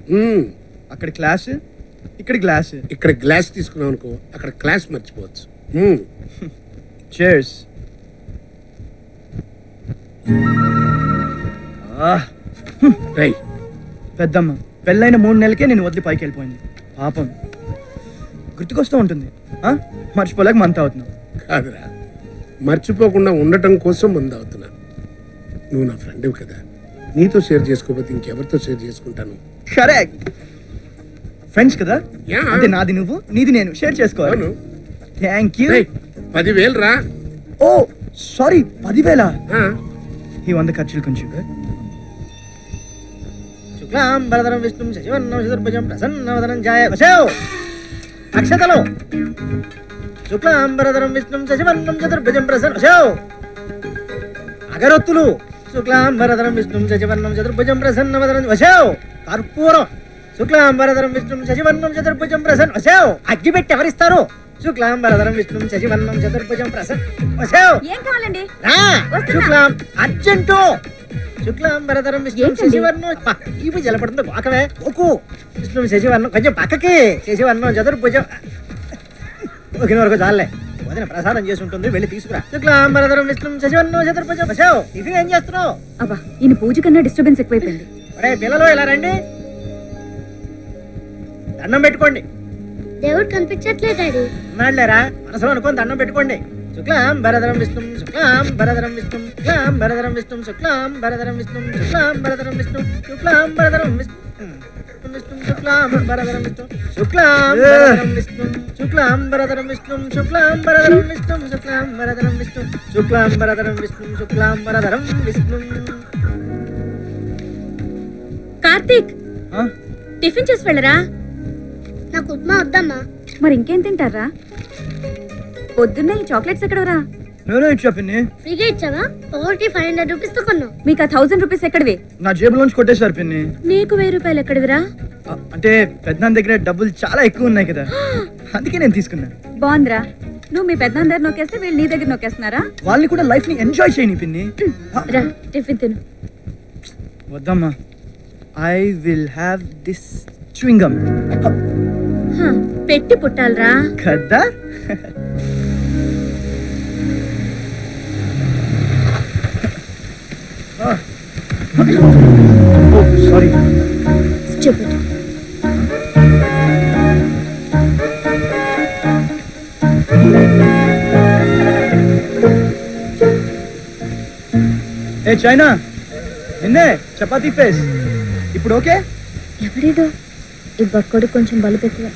మ్మ్. అక్కడ క్లాస్ ఇక్కడ గ్లాస్ ఇక్కడ గ్లాస్ తీసుకున్నాం అనుకో అక్కడ క్లాస్ మర్చిపోవచ్చు మ్మ్. చేర్స్ రేయ్ పెద్దమ్మ పెళ్ళైన మూడు నెలలకే నేను వదిలి పైకి వెళ్ళిపోయింది పాపం గుర్తుకొస్తూ ఉంటుంది ఆ? మర్చిపోలేక మంత అవుతున్నావు కాదురా మర్చిపోకుండా ఉండటం కోసం ముందు అవుతున్నా నువ్వు నా ఫ్రెండ్ కదా నీతో షేర్ చేసుకోకపోతే ఇంకెవరితో షేర్ చేసుకుంటాను కరెక్ట్ ఫ్రెండ్స్ కదా Yeah. అంటే నాది నువ్వు నీది నేను షేర్ చేసుకోవాలి అవును. థ్యాంక్ యూ రేయ్, పదివేలు రా ఓ సారీ పదివేల ఆ, ఈ వంద ఖర్చులు కొంచెం శుక్లాంబరధరం విష్ణుం శశివర్ణం చతుర్భుజం ప్రసన్నవదనం జాయ వశేవ్ అక్షతలు శుక్లాంబరధరం విష్ణుం శశివర్ణం చతుర్భుజం ప్రసన్న వశేవ్ అగరొత్తులు శుక్లాంబరధరం విష్ణుం శశివర్ణం చతుర్భుజం ప్రసన్నవదనం వశేవ్ కర్పూరం శుక్లాంబరధరం విష్ణుం శశివర్ణం చతుర్భుజం ప్రసన్న వశేవ్ అగ్గి పెట్టి ఎవరిస్తారు శుక్లాంబరధరం విష్ణుం శశివర్ణం చతుర్భుజం ప్రసన్న వశేవ్ ఏం కావాలండి రా వస్తున్నా. శుక్లాం అర్జెంటు శుక్లాంబరధరం విష్ణు ఏంటండి? శశివర్ణం పా, ఇవి జలపడుతుంది గోకవే ఓకు విష్ణు శశివర్ణం కొంచెం పక్కకి శశివర్ణం చతుర్భుజం ఒకిన వరకు చాలే వదిన ప్రసాదం చేసి ఉంటుంది వెళ్ళి తీసుకురా శుక్లాంబరధరం విష్ణు శశివర్ణం చతుర్భుజం వశావు టిఫిన్ ఏం చేస్తున్నావు అబ్బా ఈయన పూజ కన్నా డిస్టర్బెన్స్ ఎక్కువైపోయింది ఒరే పిల్లలు ఇలా రండి దండం పెట్టుకోండి దేవుడు కనిపించట్లేదు డాడీ ఉన్నాడులేరా మనసులో అనుకొని దండం పెట్టుకోండి శుక్లాం భరధరం విష్ణు శుక్లాం భరధరం విష్ణు శుక్లాం భరధరం విష్ణు శుక్లాం భరధరం విష్ణు శుక్లాం భరధరం విష్ణు శుక్లాం భరధరం విష్ణు విష్ణు శుక్లాం భరధరం విష్ణు శుక్లాం భరధరం విష్ణు శుక్లాం భరధరం విష్ణు శుక్లాం భరధరం విష్ణు శుక్లాం భరధరం విష్ణు శుక్లాం భరధరం విష్ణు శుక్లాం భరధరం విష్ణు కార్తీక్ ఆ? టిఫిన్ చేసి వెళ్ళరా నాకు ఉప్మా వద్దమ్మా మరి ఇంకేం తింటారా పొద్దున్న ఈ చాక్లెట్స్ ఎక్కడవరా నేనే ఇచ్చా పిన్ని ఫ్రీగా ఇచ్చావా ఒకటి ఫైవ్ హండ్రెడ్ రూపీస్ తో కొన్నావు మీకు ఆ థౌసండ్ రూపీస్ ఎక్కడివి నా జేబులోంచి కొట్టేశారు పిన్ని నీకు వెయ్యి రూపాయలు ఎక్కడివిరా ఆ, అంటే పెద్దనాన్న దగ్గర డబ్బులు చాలా ఎక్కువ ఉన్నాయి కదా అందుకే నేను తీసుకున్నాను బాగుందిరా నువ్వు మీ పెద్దనాన్న దగ్గర నొక్కేస్తే వీళ్ళు నీ దగ్గర నొక్కేస్తున్నారా వాళ్ళని కూడా లైఫ్ ని ఎంజాయ్ చేయని పిన్ని ఆ, రా టిఫిన్ తిను వద్దమ్మా I will have this chewing gum హ, పెట్టి పుట్టాలరా కదా సారీ చెప్పు ఏ చైనా నిన్నే చపాతీ ఫేస్ ఇప్పుడు ఓకే ఎవరిదో ఈ బక్కడు కొంచెం బలుపు ఎక్కువ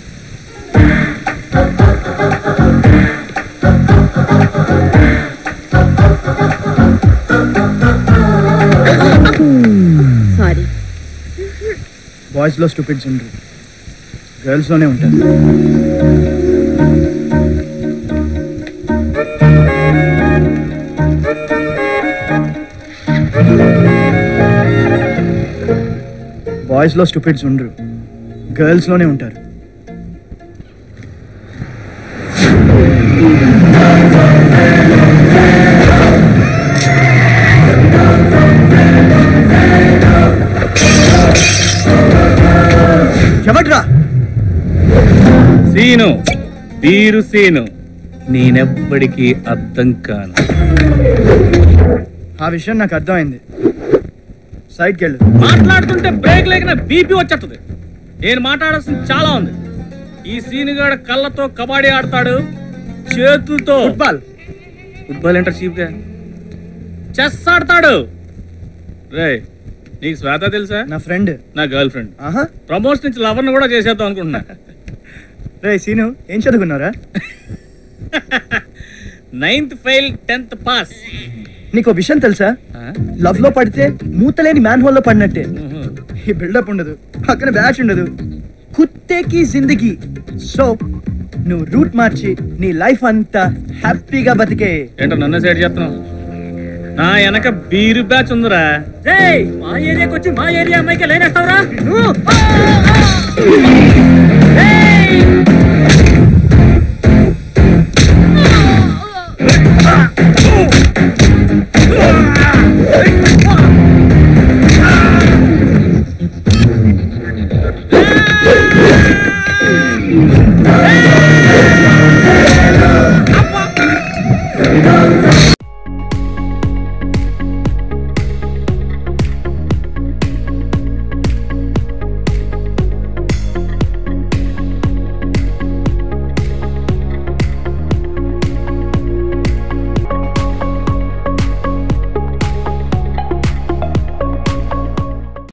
సారీ బాయ్స్ లో స్టూపిడ్స్ ఉండరు గర్ల్స్ లోనే ఉంటారు బాయ్స్ లో స్టూపిడ్స్ ఉండరు గర్ల్స్ లోనే ఉంటారు ఎవడ్రా సీను బీరు సీను నేనెవ్వడికి అర్థం కాను ఆ విషయం నాకు అర్థమైంది సైడ్కి వెళ్ళు మాట్లాడుతుంటే బ్రేక్ లేకనే బీపీ వచ్చేస్తుంది నేను మాట్లాడాల్సింది చాలా ఉంది ఈ సీనుగాడు కళ్ళతో కబడ్డీ ఆడతాడు చేతులతో ఫుట్బాల్ ఫుట్బాల్ ఏంటర్ చీప్గా చెస్ ఆడతాడు రే నీకు శ్వేత తెలుసా నా ఫ్రెండ్ నా గర్ల్ ఫ్రెండ్ ఆహా ప్రమోషన్ నుంచి లవర్ని కూడా చేసేద్దాం అనుకుంటున్నా రే సీను ఏం చదువుకున్నారా నైన్త్ ఫెయిల్ టెన్త్ పాస్ నీకు విషయం తెలుసా లవ్ లో పడితే మూతలేని మ్యాన్ హోల్ లో పడినట్టే ఈ బిల్డప్ ఉండదు పక్కన బ్యాచ్ ఉండదు కుత్తేకి జిందగీ సో నువ్వు రూట్ మార్చి నీ లైఫ్ అంతా హ్యాపీగా బతికే ఏంటో నన్ను సైడ్ చేస్తున్నావు నా వెనక బీరు బ్యాచ్ ఉందిరా మా ఏరియాకి వచ్చి మా ఏరియా అమ్మాయికి లైన్ వేస్తావురా